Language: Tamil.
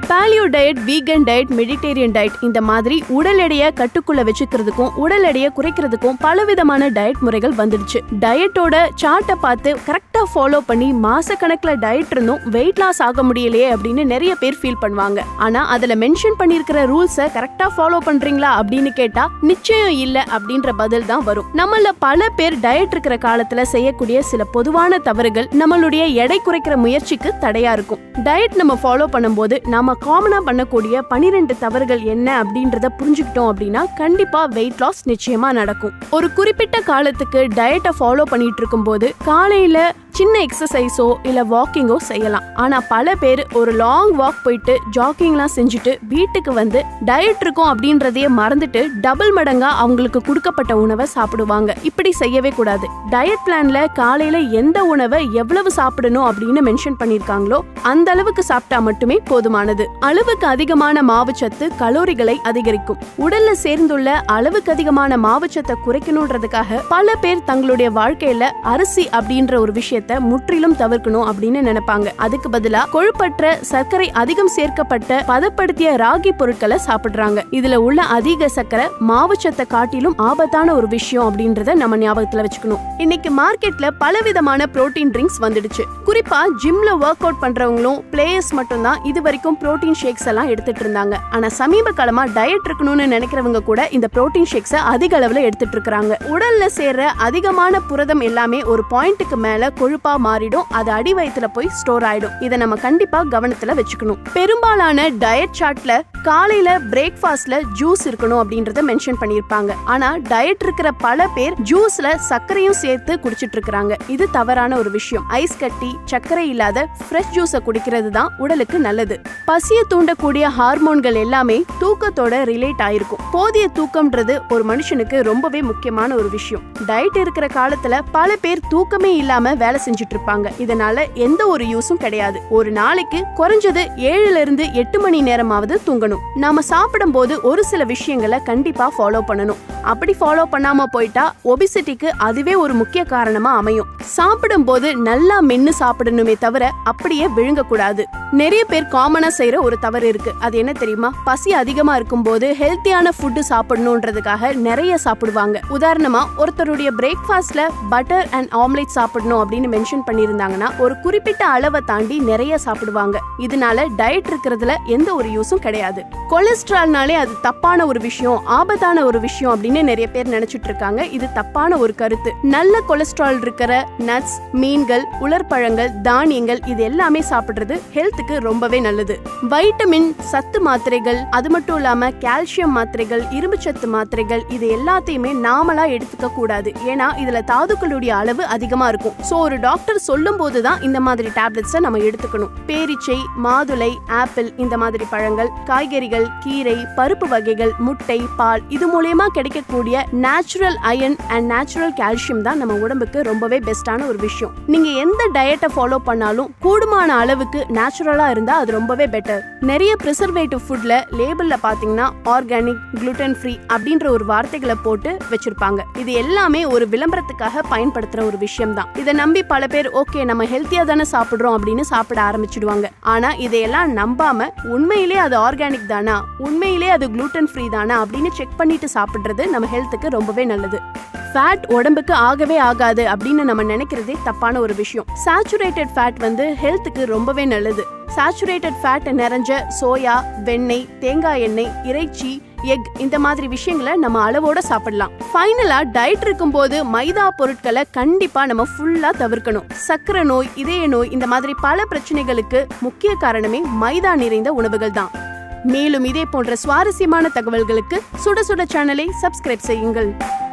பாலியோ diet vegan diet Mediterranean diet இந்த மாதிரி உடல் எடையை கட்டுக்குள்ள வச்சுக்கிறதுக்கும் உடல் எடையை குறைக்கிறதுக்கும் பலவிதமான டயட் முறைகள் வந்துடுச்சு டயட்டோட சார்ட்டை பார்த்து கரெக்டா ஃபாலோ பண்ணி மாச கணக்குல டயட் இருந்தும் வெயிட் லாஸ் ஆக முடியலையே அப்படின்னு நிறைய பேர் ஃபீல் பண்ணுவாங்க ஆனா அதுல மென்ஷன் பண்ணிருக்கிற ரூல்ஸை கரெக்டா ஃபாலோ பண்றீங்களா அப்படின்னு கேட்டா நிச்சயம் இல்ல அப்படின்ற பதில் தான் வரும் நம்மள பல பேர் டயட் இருக்கிற காலத்துல செய்யக்கூடிய சில பொதுவான தவறுகள் நம்மளுடைய எடை குறைக்கிற முயற்சிக்கு தடையா இருக்கும் டயட் நம்ம ஃபாலோ பண்ணும்போது நாம காமனா பண்ணக்கூடிய பனிரெண்டு தவறுகள் என்ன அப்படின்றத புரிஞ்சுக்கிட்டோம் அப்படின்னா கண்டிப்பா வெயிட் லாஸ் நிச்சயமா நடக்கும் ஒரு குறிப்பிட்ட காலத்துக்கு டயட்டை ஃபாலோ பண்ணிட்டு இருக்கும்போது காலையில சின்ன எக்ஸசைஸோ இல்ல வாக்கிங்கோ செய்யலாம் ஆனா பல பேர் ஒரு லாங் வாக் போயிட்டு ஜாக்கிங்லாம் செஞ்சுட்டு வீட்டுக்கு வந்து டயட் இருக்கும் அப்படின்றதையே மறந்துட்டு டபுள் மடங்கா அவங்களுக்கு கொடுக்கப்பட்ட உணவை சாப்பிடுவாங்க இப்படி செய்யவே கூடாது டயட் பிளான்ல காலையில எந்த உணவை எவ்வளவு சாப்பிடணும் அப்படின்னு மென்ஷன் பண்ணிருக்காங்களோ அந்த அளவுக்கு சாப்பிட்டா மட்டுமே போதுமானது அளவுக்கு அதிகமான மாவுச்சத்து கலோரிகளை அதிகரிக்கும் உடல்ல சேர்ந்துள்ள அளவுக்கு அதிகமான மாவுச்சத்தை குறைக்கணுன்றதுக்காக பல பேர் தங்களுடைய வாழ்க்கையில அரிசி அப்படின்ற ஒரு விஷயத்த முற்றிலும் தவிர்க்கணும் அப்படின்னு நினைப்பாங்க அதுக்கு பதிலா கொழுப்பற்ற சர்க்கரை அதிகம் சேர்க்கப்பட்ட பதப்படுத்திய ராகி பொருட்களை சாப்பிடுறாங்க இதுல உள்ள அதிக சர்க்கரை மாவுச்சத்தை காட்டிலும் ஆபத்தான ஒரு விஷயம் அப்படின்றத நம்ம ஞாபகத்துல வச்சுக்கணும் இன்னைக்கு மார்க்கெட்ல பலவிதமான புரோட்டீன் ட்ரிங்க்ஸ் வந்துடுச்சு குறிப்பா ஜிம்ல ஒர்க் அவுட் பண்றவங்களும் பிளேயர்ஸ் மட்டும்தான் இது வரைக்கும் புரோட்டீன் ஷேக்ஸ் எல்லாம் எடுத்துட்டு இருந்தாங்க ஆனா சமீப காலமா டயட் இருக்கணும்னு நினைக்கிறவங்க கூட இந்த புரோட்டீன் ஷேக்ஸை அதிக அளவுல எடுத்துட்டு இருக்காங்க உடல்ல சேர்ற அதிகமான புரதம் எல்லாமே ஒரு பாயிண்ட்டுக்கு மேல கொழுப்பா மாறிடும் அது அடி வயித்துல போய் ஸ்டோர் ஆயிடும் இதை நம்ம கண்டிப்பா கவனத்துல வச்சுக்கணும் பெரும்பாலான டயட் சார்ட்ல காலையில பிரேக்ஃபாஸ்ட்ல ஜூஸ் இருக்கணும் அப்படின்றத மென்ஷன் பண்ணிருப்பாங்க ஆனா டயட் இருக்கிற பல பேர் ஜூஸ்ல சர்க்கரையும் சேர்த்து குடிச்சிட்டு இருக்காங்க இது தவறான ஒரு விஷயம் ஐஸ் கட்டி சர்க்கரை இல்லாத ஃப்ரெஷ் ஜூஸை குடிக்கிறது தான் உடலுக்கு நல்லது பசிய தூண்டக்கூடிய ஹார்மோன்கள் எல்லாமே தூக்கத்தோட ரிலேட் ஆயிருக்கும் போதிய தூக்கம்ன்றது ஒரு மனுஷனுக்கு ரொம்பவே முக்கியமான ஒரு விஷயம் டயட் இருக்கிற காலத்துல பல பேர் தூக்கமே இல்லாம வேலை செஞ்சுட்டு இருப்பாங்க இதனால எந்த ஒரு யூஸும் கிடையாது ஒரு நாளைக்கு குறைஞ்சது ஏழுல இருந்து எட்டு மணி நேரமாவது தூங்கணும் நாம சாப்பிடும் போது ஒரு சில விஷயங்களை கண்டிப்பா ஃபாலோ பண்ணணும் அப்படி ஃபாலோ பண்ணாம போயிட்டா ஒபிசிட்டிக்கு அதுவே ஒரு முக்கிய காரணமா அமையும் சாப்பிடும் போது நல்லா மென்னு சாப்பிடணுமே தவிர அப்படியே விழுங்க கூடாது நிறைய பேர் காமனா செய்யற ஒரு தவறு இருக்கு அது என்ன தெரியுமா பசி அதிகமா இருக்கும்போது ஹெல்த்தியான ஃபுட்டு சாப்பிடணுன்றதுக்காக நிறைய சாப்பிடுவாங்க உதாரணமா ஒருத்தருடைய பிரேக்ஃபாஸ்ட்ல பட்டர் அண்ட் ஆம்லெட் சாப்பிடணும் அப்படின்னு மென்ஷன் பண்ணியிருந்தாங்கன்னா ஒரு குறிப்பிட்ட அளவை தாண்டி நிறைய சாப்பிடுவாங்க இதனால டயட் இருக்கிறதுல எந்த ஒரு யூஸும் கிடையாது கொலஸ்ட்ரால்னாலே அது தப்பான ஒரு விஷயம் ஆபத்தான ஒரு விஷயம் அப்படின்னு நிறைய பேர் நினைச்சிட்டு இருக்காங்க இது தப்பான ஒரு கருத்து நல்ல கொலஸ்ட்ரால் இருக்கிற நட்ஸ் மீன்கள் உலர்பழங்கள் தானியங்கள் இது எல்லாமே சாப்பிடுறது ஹெல்த்துக்கு ரொம்பவே நல்லது வைட்டமின் சத்து மாத்திரைகள் அது மட்டும் இல்லாம கால்சியம் மாத்திரைகள் இரும்பு சத்து மாத்திரைகள் இது எல்லாத்தையுமே நாமளா எடுத்துக்க கூடாது ஏன்னா இதுல தாதுக்களுடைய அளவு அதிகமா இருக்கும் சோ ஒரு டாக்டர் சொல்லும் போதுதான் இந்த மாதிரி டேப்லெட்ஸை நம்ம எடுத்துக்கணும் பேரிச்சை மாதுளை ஆப்பிள் இந்த மாதிரி பழங்கள் காய்கறிகள் கீரை பருப்பு வகைகள் முட்டை பால் இது மூலயமா கிடைக்கக்கூடிய natural iron and natural calcium தான் நம்ம உடம்புக்கு ரொம்பவே பெஸ்டான ஒரு விஷயம் நீங்க எந்த டயட்டை ஃபாலோ பண்ணாலும் கூடுமான அளவுக்கு நேச்சுரலா இருந்தா அது ரொம்பவே பெட்டர் நிறைய ப்ரிசர்வேட்டிவ் ஃபுட்ல லேபிள்ல பாத்தீங்கன்னா ஆர்கானிக் gluten ஃப்ரீ அப்படின்ற ஒரு வார்த்தைகளை போட்டு வச்சிருப்பாங்க இது எல்லாமே ஒரு விளம்பரத்துக்காக பயன்படுத்துற ஒரு விஷயம் தான் இதை நம்பி பல பேர் ஓகே நம்ம ஹெல்த்தியா தானே சாப்பிடுறோம் அப்படின்னு சாப்பிட ஆரம்பிச்சிடுவாங்க ஆனா இதையெல்லாம் நம்பாம உண்மையிலே அது ஆர்கானிக் தானா உண்மையிலே அது gluten ஃப்ரீ தானா அப்படின்னு செக் பண்ணிட்டு சாப்பிடுறது நம்ம ஹெல்த்துக்கு ரொம்பவே நல்லது ஃபேட் உடம்புக்கு ஆகவே ஆகாது அப்படின்னு நம்ம நினைக்கிறதே தப்பான ஒரு விஷயம் சாச்சுரேட்டட் ஃபேட் வந்து ஹெல்த்துக்கு ரொம்பவே நல்லது சாச்சுரேட்டட் ஃபேட் நிறைஞ்ச சோயா வெண்ணெய் தேங்காய் எண்ணெய் இறைச்சி எக் இந்த மாதிரி விஷயங்களை நம்ம அளவோட சாப்பிடலாம் ஃபைனலா டயட் இருக்கும்போது மைதா பொருட்களை கண்டிப்பா நம்ம ஃபுல்லா தவிர்க்கணும் சக்கரை நோய் இதய நோய் இந்த மாதிரி பல பிரச்சனைகளுக்கு முக்கிய காரணமே மைதா நிறைந்த உணவுகள் தான் மேலும் இதே போன்ற சுவாரஸ்யமான தகவல்களுக்கு சுட சுட சேனலை சப்ஸ்கிரைப் செய்யுங்கள்